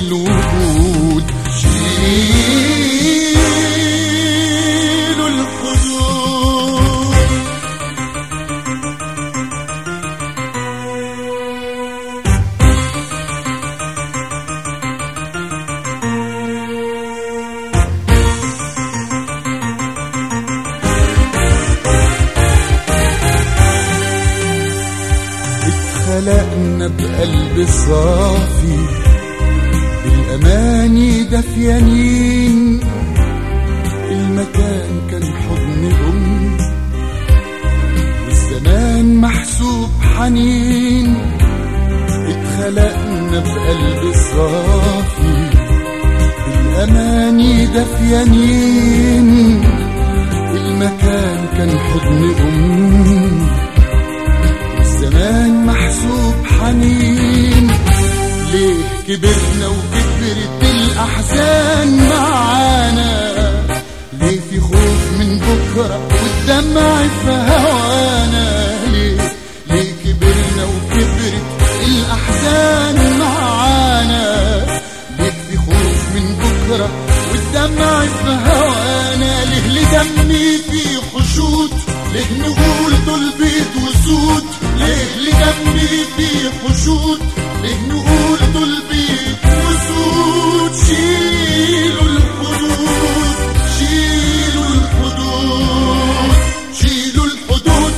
الوجود شيلوا الحدود اتخلقنا بقلب صافي بالأماني دفيانين المكان كان حضن أم والزمان محسوب حنين اتخلقنا بقلب صافي بالأماني دفيانين المكان كان حضن أم الزمان محسوب حنين ليه كبرنا وكبرت الأحزان معانا ليه في خوف من بكرة والدمع في هوانا ليه ليه كبرنا وكبرت الأحزان معانا ليه في خوف من بكرة والدمع في هوانا ليه لدمي في خشوط ليه نقول دول بيت وسود ليه لدمي في خشوط ليه نقول دول بيت وسود شيلوا الحدود شيلوا الحدود شيلوا الحدود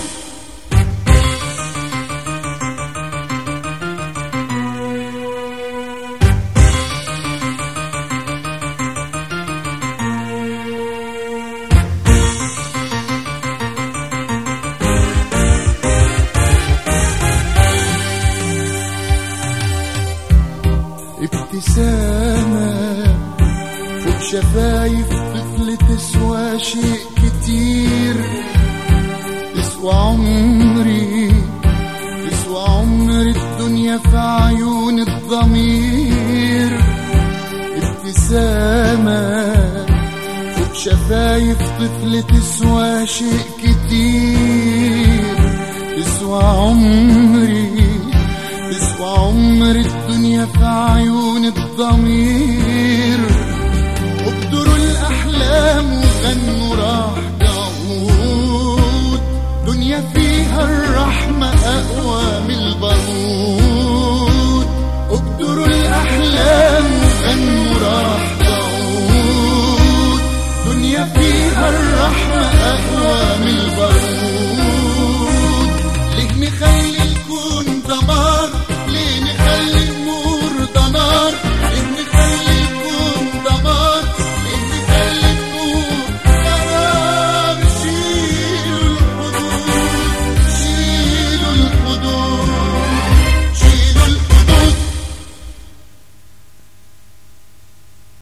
ابتسامة فوق شفايف طفل تسوى شيء كتير تسوى عمري تسوى عمر الدنيا في عيون الضمير ابتسامة فوق شفايف طفل تسوى شيء كتير تسوى عمري تسوى عمر الدنيا في عيون الضمير